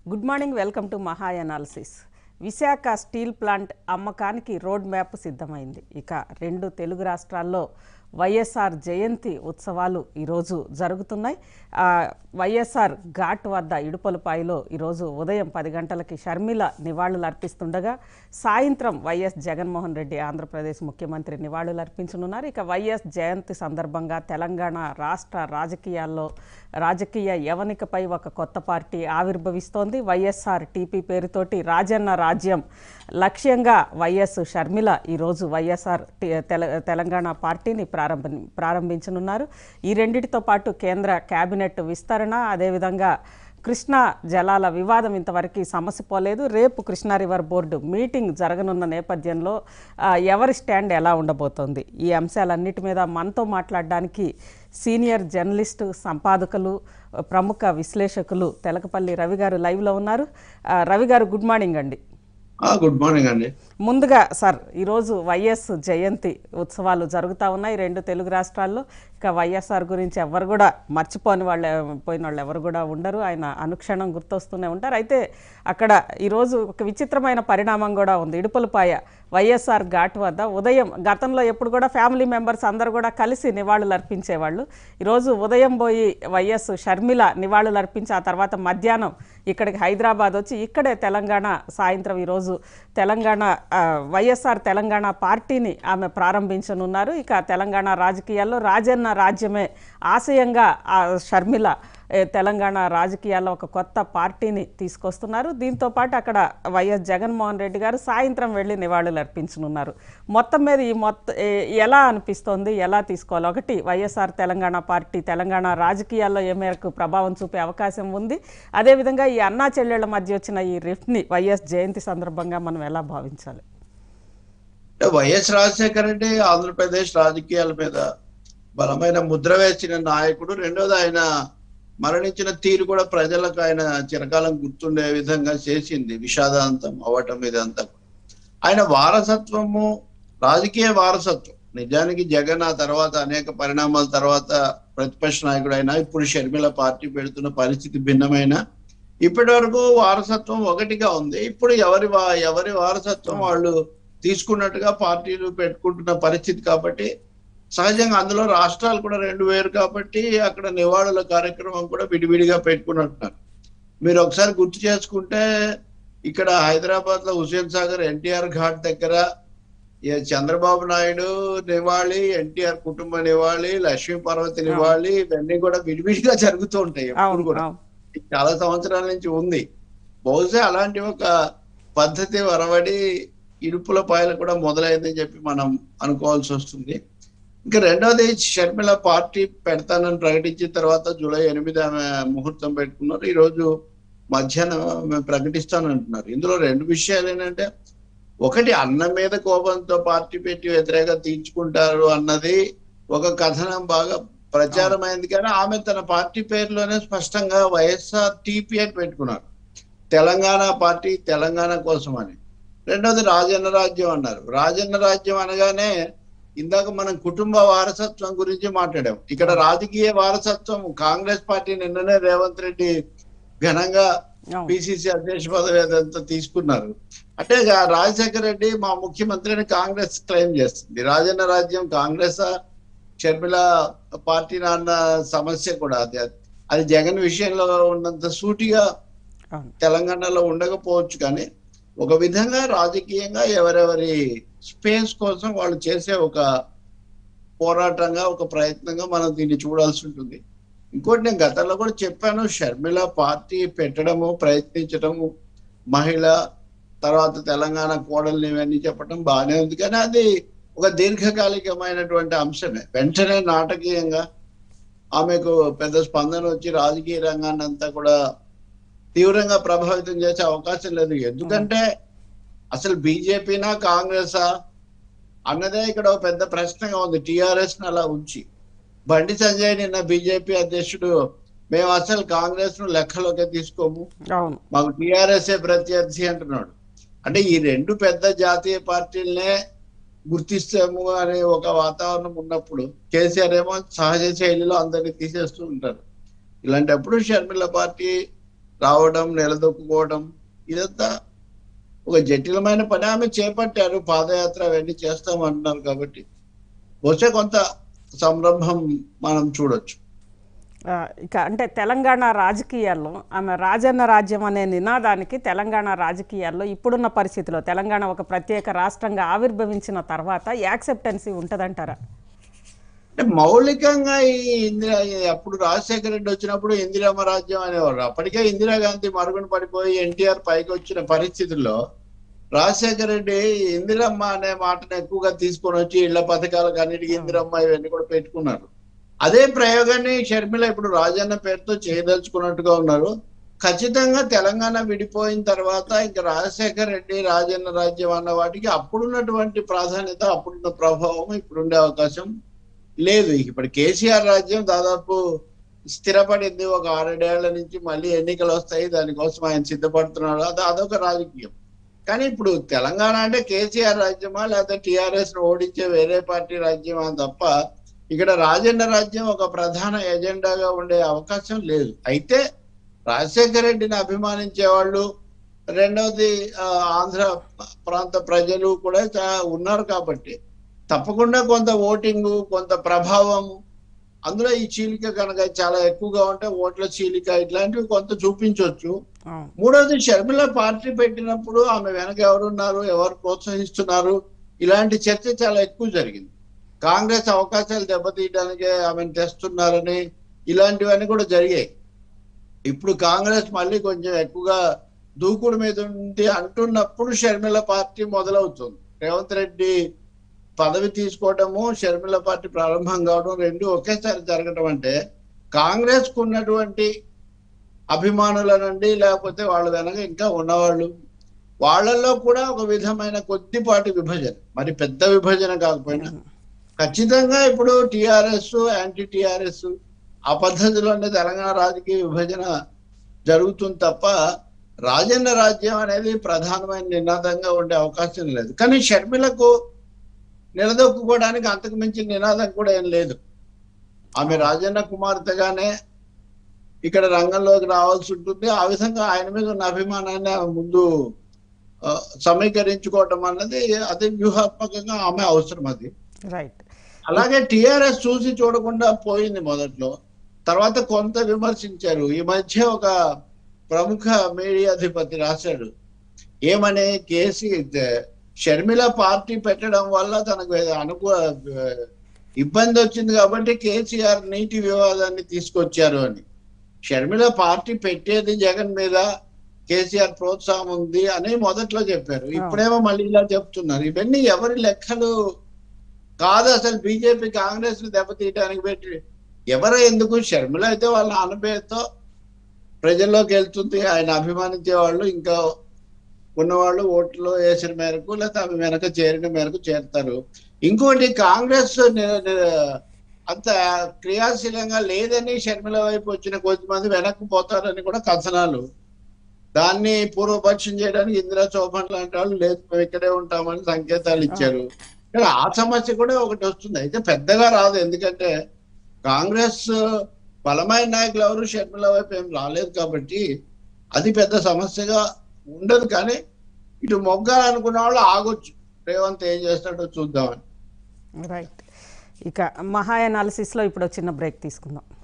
Good morning welcome to Maha analysis Visakha steel plant అమ్మకానికి road map సిద్ధమైంది ఇక రెండు తెలుగు రాష్ట్రాల్లో వైఎస్ఆర్ జయంతి ఉత్సవాలు ఈరోజు జరుగుతున్నాయి ఆ, వైఎస్ఆర్ ఘాట్ వద్ద ఇడుపలపాయలో ఈరోజు ఉదయం పది గంటలకి షర్మిల నివాళులు అర్పిస్తుండగా సాయంత్రం వైఎస్ జగన్మోహన్ రెడ్డి ఆంధ్రప్రదేశ్ ముఖ్యమంత్రి నివాళులు అర్పించనున్నారు ఇక వైఎస్ జయంతి సందర్భంగా తెలంగాణ రాష్ట్ర రాజకీయాల్లో రాజకీయ యవనికపై ఒక కొత్త పార్టీ ఆవిర్భవిస్తోంది వైఎస్ఆర్ టీపీ పేరుతోటి రాజన్న రాజ్యం లక్ష్యంగా వైఎస్ షర్మిల ఈరోజు వైఎస్ఆర్ టి- తెల తెలంగాణ పార్టీని ప్రారంభ ప్రారంభించనున్నారు ఈ రెండిటితో పాటు కేంద్ర కేబినెట్ విస్తరణ అదేవిధంగా కృష్ణా జలాల వివాదం ఇంతవరకు సమస్య పోలేదు రేపు కృష్ణా రివర్ బోర్డు మీటింగ్ జరగనున్న నేపథ్యంలో ఆ, ఎవరి స్టాండ్ ఎలా ఉండబోతోంది ఈ అంశాలన్నిటి మీద మనతో మాట్లాడడానికి సీనియర్ జర్నలిస్టు సంపాదకులు ప్రముఖ విశ్లేషకులు తెలకపల్లి రవి గారు లైవ్లో ఉన్నారు ఆ, రవి గారు గుడ్ మార్నింగ్ అండి ఆ, గుడ్ మార్నింగ్ అండి ముందుగా సార్ ఈరోజు వైఎస్ జయంతి ఉత్సవాలు జరుగుతూ ఉన్నాయి రెండు తెలుగు రాష్ట్రాల్లో ఇక వైఎస్ఆర్ గురించి ఎవరు కూడా మర్చిపోని వాళ్ళు పోయిన వాళ్ళు ఎవరు కూడా ఉండరు ఆయన అనుక్షణం గుర్తొస్తూనే ఉంటారు అయితే అక్కడ ఈరోజు ఒక విచిత్రమైన పరిణామం కూడా ఉంది ఇడుపులపాయ వైఎస్ఆర్ ఘాట్ వద్ద ఉదయం గతంలో ఎప్పుడు కూడా ఫ్యామిలీ మెంబర్స్ అందరూ కూడా కలిసి నివాళులు అర్పించేవాళ్ళు ఈరోజు ఉదయం పోయి వైఎస్ షర్మిల నివాళులు అర్పించి ఆ తర్వాత మధ్యాహ్నం ఇక్కడికి హైదరాబాద్ వచ్చి ఇక్కడే తెలంగాణ సాయంత్రం ఈరోజు తెలంగాణ ఆ, వైఎస్ఆర్ తెలంగాణ పార్టీని ఆమె ప్రారంభించనున్నారు ఇక తెలంగాణ రాజకీయాల్లో రాజన్న రాజ్యమే ఆశయంగా ఆ షర్మిల ఏ, తెలంగాణ రాజకీయాల్లో ఒక కొత్త పార్టీని తీసుకొస్తున్నారు దీంతో పాటు అక్కడ వైఎస్ జగన్మోహన్ రెడ్డి గారు సాయంత్రం వెళ్ళి నివాళులు అర్పించనున్నారు మొత్తం మీద ఈ మొత్తం ఎలా అనిపిస్తోంది ఎలా తీసుకోవాలి ఒకటి వైఎస్ఆర్ తెలంగాణ పార్టీ తెలంగాణ రాజకీయాల్లో ఏ మేరకు ప్రభావం చూపే అవకాశం ఉంది అదేవిధంగా ఈ అన్నా చెల్లెళ్ల మధ్య వచ్చిన ఈ రిఫ్ట్ని వైఎస్ జయంతి సందర్భంగా మనం ఎలా భావించాలి అంటే వైఎస్ రాజశేఖర రెడ్డి ఆంధ్రప్రదేశ్ రాజకీయాల మీద బలమైన ముద్ర వేసిన నాయకుడు రెండోది ఆయన మరణించిన తీరు కూడా ప్రజలకు ఆయన చిరకాలం గుర్తుండే విధంగా చేసింది విషాదాంతం అవ్వటం ఇదంతా కూడా. ఆయన వారసత్వము రాజకీయ వారసత్వం నిజానికి జగన్ ఆ తర్వాత అనేక పరిణామాల తర్వాత ప్రతిపక్ష నాయకుడు అయినా ఇప్పుడు షర్మిల పార్టీ పెడుతున్న పరిస్థితి భిన్నమైన ఇప్పటి వరకు వారసత్వం ఒకటిగా ఉంది ఇప్పుడు ఎవరి వా- ఎవరి వారసత్వం వాళ్ళు తీసుకున్నట్టుగా పార్టీలు పెట్టుకుంటున్న పరిస్థితి కాబట్టి సహజంగా అందులో రాష్ట్రాలు కూడా రెండు వేరు కాబట్టి అక్కడ నివాళుల కార్యక్రమం కూడా విడివిడిగా పెట్టుకున్నట్టున్నారు మీరు ఒకసారి గుర్తు చేసుకుంటే ఇక్కడ హైదరాబాద్ లో హుసేన్ సాగర్ ఎన్టీఆర్ ఘాట్ దగ్గర ఈ చంద్రబాబు నాయుడు నివాళి ఎన్టీఆర్ కుటుంబ నివాళి లక్ష్మీ పార్వతి నివాళి ఇవన్నీ కూడా విడివిడిగా జరుగుతూ ఉంటాయి ఎప్పుడు అవును కూడా అవును చాలా సంవత్సరాల నుంచి ఉంది బహుశా అలాంటి ఒక పద్ధతి వరవడి ఇరుపుల పాయలు కూడా మొదలైందని చెప్పి మనం అనుకోవాల్సి వస్తుంది ఇంకా రెండవది షర్మిల పార్టీ పెడతానని ప్రకటించిన తర్వాత జూలై ఎనిమిది ఆమె ముహూర్తం పెట్టుకున్నారు ఈ రోజు మధ్యాహ్నం ఆమె ప్రకటిస్తానంటున్నారు ఇందులో రెండు విషయాలు ఏంటంటే ఒకటి అన్న మీద కోపంతో పార్టీ పెట్టి వ్యతిరేక తీర్చుకుంటారు అన్నది ఒక కథనం బాగా ప్రచారం అయింది కానీ ఆమె తన పార్టీ పేరులోనే స్పష్టంగా వైఎస్ఆర్ టీపీ అని పెట్టుకున్నారు తెలంగాణ పార్టీ తెలంగాణ కోసం అని రెండోది రాజన్న రాజ్యం అన్నారు రాజన్న రాజ్యం అనగానే ఇందాక మనం కుటుంబ వారసత్వం గురించి మాట్లాడాం ఇక్కడ రాజకీయ వారసత్వం కాంగ్రెస్ పార్టీ నిన్ననే రేవంత్ రెడ్డి ఘనంగా అవును పిసిసి అధ్యక్ష పదవి అదంతా తీసుకున్నారు అంటే ఇక రాజశేఖర రెడ్డి మా ముఖ్యమంత్రిని కాంగ్రెస్ క్లెయిమ్ చేస్తుంది రాజన్న రాజ్యం కాంగ్రెస్ షర్మిల పార్టీ నాన్న సమస్య కూడా అది అది జగన్ విషయంలో ఉన్నంత సూటిగా అవును తెలంగాణలో ఉండకపోవచ్చు కానీ ఒక విధంగా రాజకీయంగా ఎవరెవరి స్పేస్ కోసం వాళ్ళు చేసే ఒక పోరాటంగా ఒక ప్రయత్నంగా మనం దీన్ని చూడాల్సి ఉంటుంది ఇంకోటి నేను గతంలో కూడా చెప్పాను షర్మిల పార్టీ పెట్టడము ప్రయత్నించడము మహిళ తర్వాత తెలంగాణ కోడల్ని ఇవన్నీ చెప్పడం బాగానే ఉంది కానీ అది ఒక దీర్ఘకాలికమైనటువంటి అంశమే వెంటనే నాటకీయంగా ఆమెకు పెద్ద స్పందన వచ్చి రాజకీయ రంగాన్ని అంతా కూడా తీవ్రంగా ప్రభావితం చేసే అవకాశం లేదు ఎందుకంటే అసలు బీజేపీనా కాంగ్రెసా అన్నదే ఇక్కడ ఒక పెద్ద ప్రశ్నగా ఉంది టిఆర్ఎస్ అలా ఉంచి బండి సంజయ్ నిన్న బీజేపీ అధ్యక్షుడు మేము అసలు కాంగ్రెస్ ను లెక్కలోకి తీసుకోము అవును మాకు టిఆర్ఎస్ ప్రత్యర్థి అంటున్నాడు అంటే ఈ రెండు పెద్ద జాతీయ పార్టీలనే గుర్తిస్తాము అనే ఒక వాతావరణం ఉన్నప్పుడు కేసీఆర్ ఏమో సహజ శైలిలో అందరినీ తీసేస్తూ ఉంటారు ఇలాంటప్పుడు షర్మిల పార్టీ రావడం నిలదొక్కుకోవడం ఇదంతా ఒక జటిలమైన పని ఆమె చేపట్టారు పాదయాత్ర అవన్నీ చేస్తామంటున్నారు కాబట్టి బహుశా కొంత సంరంభం మనం చూడొచ్చు ఆ, ఇక అంటే తెలంగాణ రాజకీయాల్లో ఆమె రాజన్న రాజ్యం అనే నినాదానికి తెలంగాణ రాజకీయాల్లో ఇప్పుడున్న పరిస్థితిలో తెలంగాణ ఒక ప్రత్యేక రాష్ట్రంగా ఆవిర్భవించిన తర్వాత యాక్సెప్టెన్సీ ఉంటుందంటారా అంటే మౌలికంగా ఈ ఇందిరా ఈ అప్పుడు రాజశేఖర రెడ్డి వచ్చినప్పుడు ఇందిరామ రాజ్యం అనేవారు అప్పటికే ఇందిరాగాంధీ మరుగున పడిపోయి ఎన్టీఆర్ పైకి వచ్చిన పరిస్థితుల్లో రాజశేఖర రెడ్డి ఇందిరమ్మ అనే మాటను ఎక్కువగా తీసుకొని వచ్చి ఇళ్ల పథకాలకు అన్నిటికీ ఇందిరమ్మ ఇవన్నీ కూడా పెట్టుకున్నారు అదే ప్రయోగాన్ని షర్మిల ఇప్పుడు రాజన్న పేరుతో చేయదలుచుకున్నట్టుగా ఉన్నారు ఖచ్చితంగా తెలంగాణ విడిపోయిన తర్వాత ఇంకా రాజశేఖర రెడ్డి రాజన్న రాజ్యం అన్న వాటికి అప్పుడున్నటువంటి ప్రాధాన్యత అప్పుడున్న ప్రభావం ఇప్పుడుండే అవకాశం లేదు ఇప్పుడు కేసీఆర్ రాజ్యం దాదాపు స్థిరపడింది ఒక ఆరేడేళ్ల నుంచి మళ్ళీ ఎన్నికలు వస్తాయి దానికోసం ఆయన సిద్ధపడుతున్నాడు అది అదొక రాజకీయం కానీ ఇప్పుడు తెలంగాణ అంటే కేసీఆర్ రాజ్యమా లేదా టిఆర్ఎస్ ను ఓడించే వేరే పార్టీ రాజ్యమా తప్ప ఇక్కడ రాజన్న రాజ్యం ఒక ప్రధాన ఎజెండాగా ఉండే అవకాశం లేదు అయితే రాజశేఖర రెడ్డిని అభిమానించే వాళ్ళు రెండవది ఆ, ఆంధ్ర ప్రాంత ప్రజలు కూడా చా- ఉన్నారు కాబట్టి తప్పకుండా కొంత ఓటింగ్ కొంత ప్రభావం అందులో ఈ చీలిక కనుక చాలా ఎక్కువగా ఉంటే ఓట్ల చీలిక ఇట్లాంటివి కొంత చూపించవచ్చు అవును మూడోది షర్మిల పార్టీ పెట్టినప్పుడు ఆమె వెనక ఎవరున్నారు ఎవరు ప్రోత్సహిస్తున్నారు ఇలాంటి చర్చ చాలా ఎక్కువ జరిగింది కాంగ్రెస్ అవకాశాలు దెబ్బతీయడానికే ఆమెను తెస్తున్నారని ఇలాంటివన్నీ కూడా జరిగాయి ఇప్పుడు కాంగ్రెస్ మళ్ళీ కొంచెం ఎక్కువగా దూకుడు మీద ఉంది అంటున్నప్పుడు షర్మిల పార్టీ మొదలవుతుంది రేవంత్ రెడ్డి పదవి తీసుకోవడము షర్మిల పార్టీ ప్రారంభం కావడం రెండు ఒకేసారి జరగడం అంటే కాంగ్రెస్ కు ఉన్నటువంటి అభిమానుల నుండి లేకపోతే వాళ్ళ వెనక ఇంకా ఉన్నవాళ్ళు వాళ్ళల్లో కూడా ఒక విధమైన కొద్దిపాటి విభజన మరి పెద్ద విభజన కాకపోయినా ఖచ్చితంగా ఇప్పుడు టిఆర్ఎస్ యాంటీ టిఆర్ఎస్ ఆ పద్ధతిలోనే తెలంగాణ రాజకీయ విభజన జరుగుతుంది తప్ప రాజన్న రాజ్యం అనేది ప్రధానమైన నినాదంగా ఉండే అవకాశం లేదు కానీ షర్మిలకు నిలదొక్కుకోవడానికి అంతకు మించి నినాదం కూడా ఏం లేదు ఆమె రాజన్న కుమార్తెగానే ఇక్కడ రంగంలోకి రావాల్సి ఉంటుంది ఆ విధంగా ఆయన మీద ఉన్న అభిమానాన్ని ఆమె ముందు ఆ, సమీకరించుకోవటం అన్నది అది వ్యూహాత్మకంగా ఆమె అవసరం అది రైట్ అలాగే టిఆర్ఎస్ చూసి చూడకుండా పోయింది మొదట్లో తర్వాత కొంత విమర్శించారు ఈ మధ్య ఒక ప్రముఖ మీడియా అధిపతి రాశాడు ఏమని కేసీ షర్మిల పార్టీ పెట్టడం వల్ల తనకు అనుకూ ఇబ్బంది వచ్చింది కాబట్టి కేసీఆర్ నీటి వివాదాన్ని తీసుకొచ్చారు అని షర్మిల పార్టీ పెట్టేది జగన్ మీద కేసీఆర్ ప్రోత్సాహం ఉంది అని మొదట్లో చెప్పారు ఇప్పుడేమో మళ్ళీ ఇలా చెప్తున్నారు ఇవన్నీ ఎవరి లెక్కలు కాదు అసలు బీజేపీ కాంగ్రెస్ ని దెబ్బతీయడానికి పెట్టి ఎవరో ఎందుకు షర్మిల అయితే వాళ్ళ నాన్న పేరుతో ప్రజల్లోకి వెళ్తుంది ఆయన అభిమానించే వాళ్ళు ఇంకా ఉన్నవాళ్ళు ఓట్లు వేసిన మేరకు లేకపోతే ఆమె వెనక చేరిన మేరకు చేరుతారు ఇంకోటి కాంగ్రెస్ ని- ని- అంత క్రియాశీలంగా లేదని షర్మిల వైపు వచ్చిన కొద్దిమంది వెనక్కి పోతారని కూడా కథనాలు దాన్ని పూర్వపక్షం చేయడానికి ఇందిరా చౌహాన్ లాంటి వాళ్ళు లేదు మేము ఇక్కడే ఉంటామని సంకేతాలు ఇచ్చారు కానీ ఆ సమస్య కూడా ఒకటి వస్తుంది అయితే పెద్దగా రాదు ఎందుకంటే కాంగ్రెస్ బలమైన నాయకులు ఎవరు షర్మిల వైపు ఏం రాలేదు కాబట్టి అది పెద్ద సమస్యగా ఉండదు కానీ ఇటు మొగ్గాలనుకున్న వాళ్ళు ఆగొచ్చు రేవంత్ ఏం చేస్తాడో చూద్దామని రైట్ ఇక మహా అనాలిసిస్లో ఇప్పుడు ఒక చిన్న బ్రేక్ తీసుకుందాం